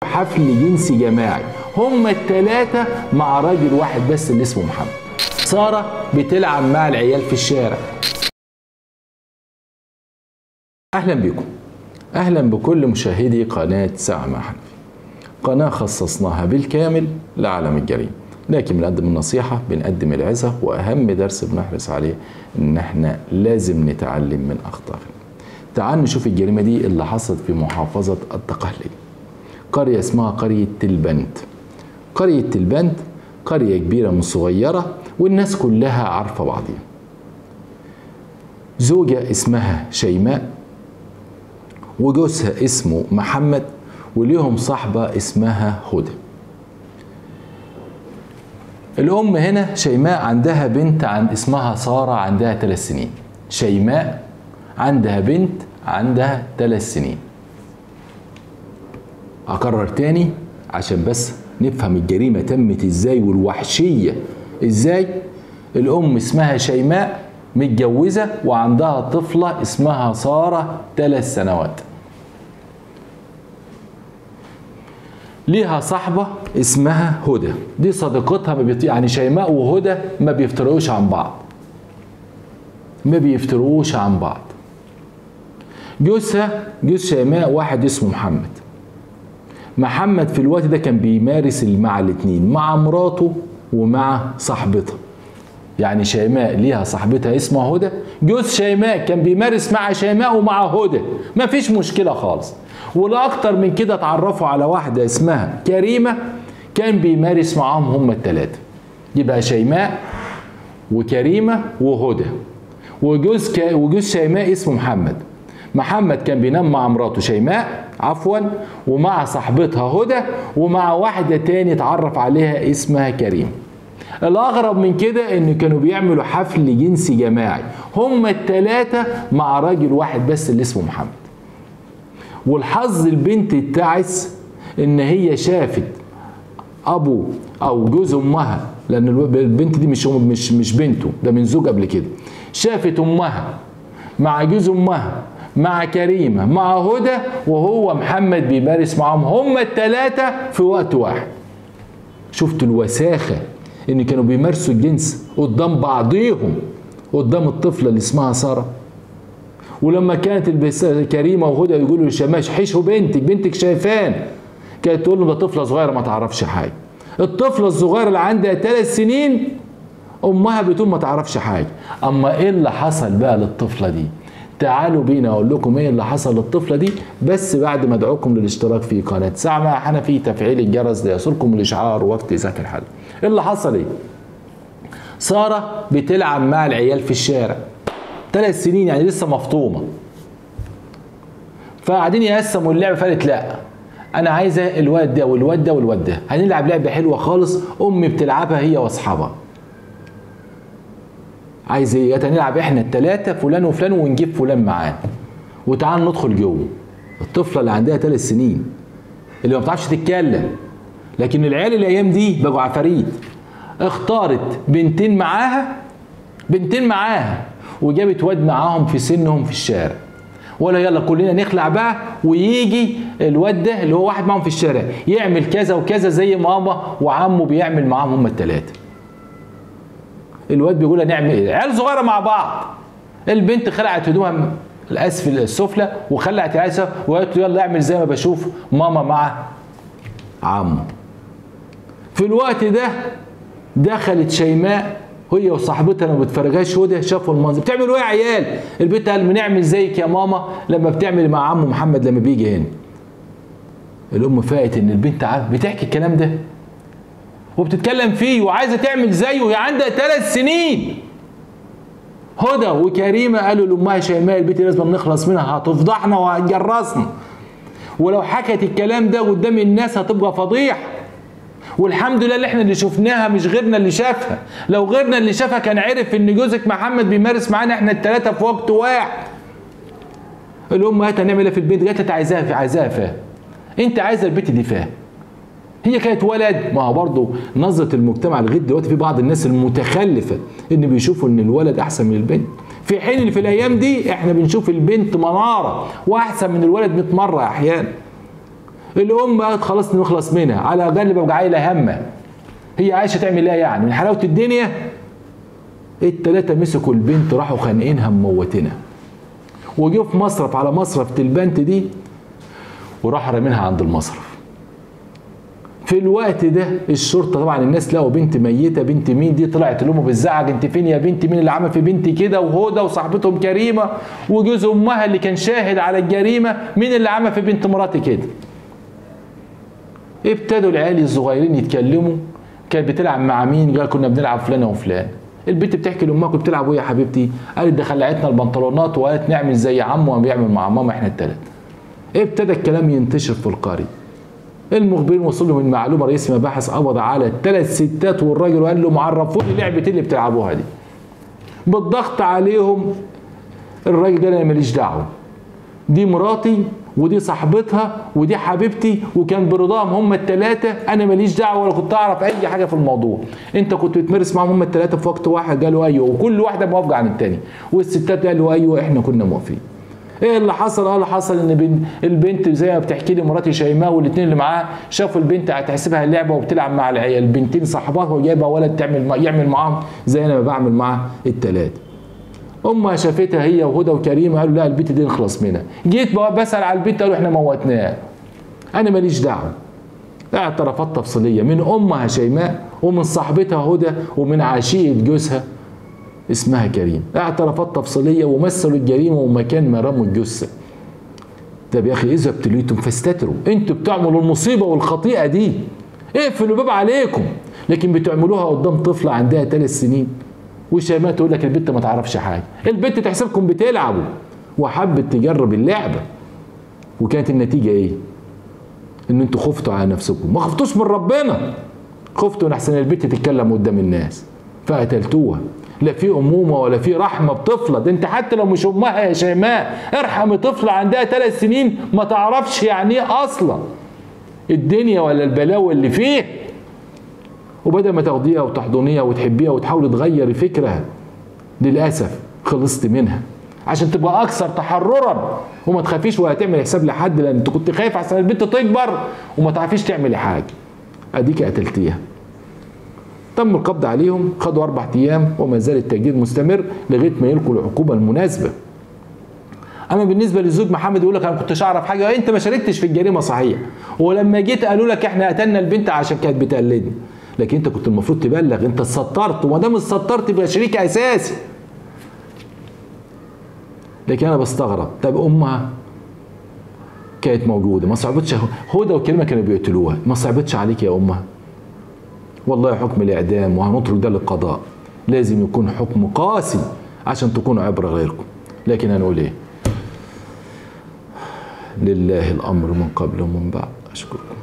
حفل جنسي جماعي هما التلاتة مع راجل واحد بس اللي اسمه محمد سارة بتلعب مع العيال في الشارع أهلا بكم أهلا بكل مشاهدي قناة ساعة مع حنفي قناة خصصناها بالكامل لعالم الجريمة لكن بنقدم النصيحة بنقدم العظة وأهم درس بنحرص عليه إن إحنا لازم نتعلم من أخطائنا تعال نشوف الجريمة دي اللي حصلت في محافظة الدقهلية قرية اسمها قرية تلبنت قرية تلبنت قرية كبيرة من صغيرة والناس كلها عارفة بعضيها زوجة اسمها شيماء وجوزها اسمه محمد وليهم صاحبة اسمها هدى الأم هنا شيماء عندها بنت عن اسمها سارة عندها ثلاث سنين شيماء عندها بنت عندها ثلاث سنين أكرر تاني عشان بس نفهم الجريمة تمت ازاي والوحشية ازاي الأم اسمها شيماء متجوزة وعندها طفلة اسمها سارة ثلاث سنوات ليها صاحبة اسمها هدى دي صديقتها ما بيط... يعني شيماء وهدى ما بيفترقوش عن بعض ما بيفترقوش عن بعض جوزها جوز شيماء واحد اسمه محمد محمد في الوقت ده كان بيمارس مع الاتنين مع مراته ومع صاحبتها يعني شيماء ليها صاحبتها اسمها هدى جوز شيماء كان بيمارس مع شيماء ومع هدى ما فيش مشكلة خالص ولا أكتر من كده اتعرفوا على واحدة اسمها كريمة كان بيمارس معاهم هما التلاتة يبقى شيماء وكريمة وهدى وجوز ك... وجوز شيماء اسمه محمد محمد كان بينام مع مراته شيماء عفوا ومع صاحبتها هدى ومع واحدة تاني اتعرف عليها اسمها كريم الأغرب من كده إن كانوا بيعملوا حفل جنسي جماعي هما التلاتة مع راجل واحد بس اللي اسمه محمد والحظ البنت التعس إن هي شافت أبو أو جوز أمها لأن البنت دي مش مش مش بنته ده من زوج قبل كده شافت أمها مع جوز أمها مع كريمة مع هدى وهو محمد بيمارس معاهم هما التلاتة في وقت واحد شفتوا الوساخة ان كانوا بيمارسوا الجنس قدام بعضيهم قدام الطفلة اللي اسمها سارة ولما كانت كريمة وهدى يقولوا للشماش حيشوا بنتك بنتك شايفان كانت تقول له ده طفلة صغيرة ما تعرفش حاجة الطفلة الصغيرة اللي عندها ثلاث سنين أمها بتقول ما تعرفش حاجة أما إيه اللي حصل بقى للطفلة دي تعالوا بينا اقول لكم ايه اللي حصل للطفله دي بس بعد ما ادعوكم للاشتراك في قناه ساعه مع حنفي تفعيل الجرس ليصلكم الاشعار وقت ذاك الحل ايه اللي حصل ايه ساره بتلعب مع العيال في الشارع ثلاث سنين يعني لسه مفطومه فقاعدين يقسموا اللعبه فقالت لا انا عايزه الواد ده والواد ده والواد ده هنلعب لعبه حلوه خالص امي بتلعبها هي واصحابها عايز ايه هنلعب احنا التلاتة فلان وفلان ونجيب فلان معاه وتعال ندخل جوه الطفله اللي عندها ثلاث سنين اللي ما بتعرفش تتكلم لكن العيال الايام دي بقوا عفاريت اختارت بنتين معاها بنتين معاها وجابت واد معاهم في سنهم في الشارع ولا يلا كلنا نخلع بقى ويجي الواد ده اللي هو واحد معاهم في الشارع يعمل كذا وكذا زي ماما وعمه بيعمل معاهم هما التلاته الواد بيقول نعمل ايه عيال صغيره مع بعض البنت خلعت هدومها الاسفل السفلى وخلعت العيال وقالت له يلا اعمل زي ما بشوف ماما مع عمه في الوقت ده دخلت شيماء هي وصاحبتها ما بتفرجهاش هدى شافوا المنظر بتعملوا ايه يا عيال البنت قال بنعمل زيك يا ماما لما بتعمل مع عمه محمد لما بيجي هنا الام فاقت ان البنت عارف بتحكي الكلام ده وبتتكلم فيه وعايزه تعمل زيه وهي عندها ثلاث سنين هدى وكريمه قالوا لامها شيماء البيت لازم نخلص منها هتفضحنا وهتجرسنا ولو حكت الكلام ده قدام الناس هتبقى فضيح والحمد لله اللي احنا اللي شفناها مش غيرنا اللي شافها لو غيرنا اللي شافها كان عرف ان جوزك محمد بيمارس معانا احنا الثلاثه في وقت واحد الام هات هنعمل ايه في البيت جت عايزاها في عايزاها فاهم انت عايزه البيت دي فاهم هي كانت ولد ما هو برضه نظره المجتمع لغايه دلوقتي في بعض الناس المتخلفه ان بيشوفوا ان الولد احسن من البنت في حين ان في الايام دي احنا بنشوف البنت مناره واحسن من الولد 100 مره احيانا الام قالت خلاص نخلص منها على الاقل بقى عايله همه هي عايشه تعمل ايه يعني من حلاوه الدنيا التلاته مسكوا البنت راحوا خانقينها مموتينها وجه في مصرف على مصرف تلبنت دي وراح رامينها عند المصرف في الوقت ده الشرطه طبعا الناس لقوا بنت ميته بنت مين دي طلعت لامه بالزعج انت فين يا بنت مين اللي عمل في بنتي كده وهدى وصاحبتهم كريمه وجوز امها اللي كان شاهد على الجريمه مين اللي عمل في بنت مراتي كده ابتدوا العيال الصغيرين يتكلموا كانت بتلعب مع مين قال كنا بنلعب فلان وفلان البنت بتحكي لامها كنت بتلعب ايه يا حبيبتي قالت ده خلعتنا البنطلونات وقالت نعمل زي عمو وما بيعمل مع ماما احنا التلات ابتدى الكلام ينتشر في القريه المخبرين وصل لهم المعلومه رئيس مباحث قبض على الثلاث ستات والراجل وقال لهم عرفوني لعبه اللي بتلعبوها دي بالضغط عليهم الراجل قال انا ماليش دعوه دي مراتي ودي صاحبتها ودي حبيبتي وكان برضاهم هم الثلاثه انا ماليش دعوه ولا كنت اعرف اي حاجه في الموضوع انت كنت بتمارس معاهم هم الثلاثه في وقت واحد قالوا ايوه وكل واحده موافقه عن الثاني والستات قالوا ايوه احنا كنا موافقين ايه اللي حصل؟ اه اللي حصل ان بن- البنت زي ما بتحكي لي مراتي شيماء والاثنين اللي معاها شافوا البنت هتحسبها لعبه وبتلعب مع العيال البنتين صاحباتها وجايبها ولد تعمل مع- يعمل معاهم زي انا ما بعمل مع الثلاثه. امها شافتها هي وهدى وكريمه قالوا لا البنت دي نخلص منها. جيت بقى بسال على البنت قالوا احنا موتناها. انا ماليش دعوه. اعترافات تفصيليه من امها شيماء ومن صاحبتها هدى ومن عشيقه جوزها اسمها كريم اعترافات تفصيليه ومثلوا الجريمه ومكان ما رموا الجثه طب يا اخي اذا ابتليتم فاستتروا انتوا بتعملوا المصيبه والخطيئه دي اقفلوا باب عليكم لكن بتعملوها قدام طفله عندها ثلاث سنين وشيماء تقول لك البنت ما تعرفش حاجه البنت تحسبكم بتلعبوا وحبت تجرب اللعبه وكانت النتيجه ايه ان انتوا خفتوا على نفسكم ما خفتوش من ربنا خفتوا ان احسن البنت تتكلم قدام الناس فقتلتوها لا في امومه ولا في رحمه بطفله ده انت حتى لو مش امها يا شيماء ارحم طفله عندها ثلاث سنين ما تعرفش يعني ايه اصلا الدنيا ولا البلاوي اللي فيه وبدل ما تاخديها وتحضنيها وتحبيها وتحاولي تغيري فكرها للاسف خلصت منها عشان تبقى اكثر تحررا وما تخافيش ولا تعمل حساب لحد لان انت كنت خايف عشان البنت تكبر وما تعرفيش تعملي حاجه اديك قتلتيها تم القبض عليهم خدوا اربع ايام وما زال التجديد مستمر لغايه ما يلقوا العقوبه المناسبه اما بالنسبه للزوج محمد يقول لك انا ما كنتش اعرف حاجه انت ما شاركتش في الجريمه صحيح ولما جيت قالوا لك احنا قتلنا البنت عشان كانت بتقلدني لكن انت كنت المفروض تبلغ انت اتسترت وما دام اتسترت يبقى شريك اساسي لكن انا بستغرب طب امها كانت موجوده ما صعبتش هدى وكلمه كانوا بيقتلوها ما صعبتش عليك يا امها والله حكم الاعدام وهنترك ده للقضاء لازم يكون حكم قاسي عشان تكونوا عبره غيركم لكن هنقول ايه لله الامر من قبل ومن بعد اشكركم